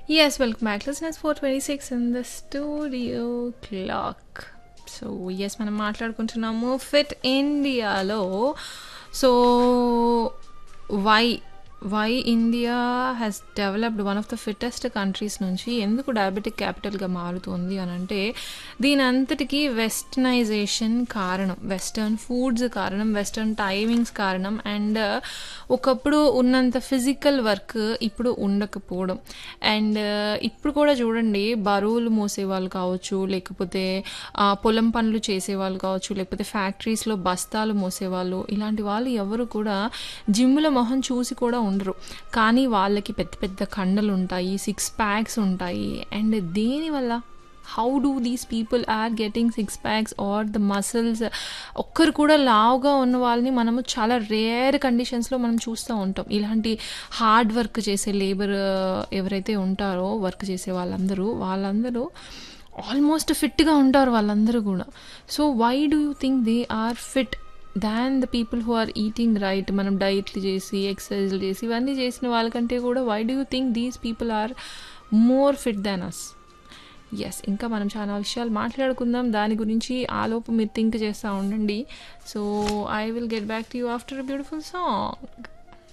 Yes, welcome back. Listeners, 426 in the studio clock. So yes మనం మాట్లాడుకుంటున్నాము fit ఇండియాలో so why why India has developed one of the fittest countries నుంచి ఎందుకు diabetic క్యాపిటల్గా మారుతుంది అని అంటే దీని అంతటికీ వెస్టర్నైజేషన్ కారణం వెస్టర్న్ ఫుడ్స్ కారణం వెస్టర్న్ టైమింగ్స్ కారణం అండ్ ఒకప్పుడు ఉన్నంత ఫిజికల్ వర్క్ ఇప్పుడు ఉండకపోవడం అండ్ ఇప్పుడు కూడా చూడండి బరువులు మోసేవాళ్ళు కావచ్చు లేకపోతే ఆ, పొలం పనులు చేసేవాళ్ళు కావచ్చు లేకపోతే ఫ్యాక్టరీస్లో బస్తాలు మోసేవాళ్ళు ఇలాంటి వాళ్ళు ఎవరు కూడా జిమ్ల మొహం చూసి కూడా ఉండరు కానీ వాళ్ళకి పెద్ద పెద్ద కండలు ఉంటాయి సిక్స్ ప్యాక్స్ ఉంటాయి అండ్ దేనివల్ల how do these people are getting six packs are the muscles ఒక్కరు కూడా లావుగా ఉన్న వాళ్ళని మనము చాలా రేర్ కండిషన్స్లో మనం చూస్తూ ఉంటాం ఇలాంటి హార్డ్ వర్క్ చేసే లేబర్ ఎవరైతే ఉంటారో వర్క్ చేసే వాళ్ళందరూ వాళ్ళందరూ ఆల్మోస్ట్ ఫిట్గా ఉంటారు వాళ్ళందరూ కూడా so why do you think they are fit than the people who are eating right మనం డైట్లు చేసి ఎక్సర్సైజ్లు చేసి ఇవన్నీ చేసిన వాళ్ళకంటే కూడా why do you think these people are more fit than us yes ఇంకా మనం చాలా విషయాలు మాట్లాడుకుందాం దాని గురించి ఆలోపు మీరు థింక్ చేస్తూ ఉండండి so I will get back to you after a beautiful song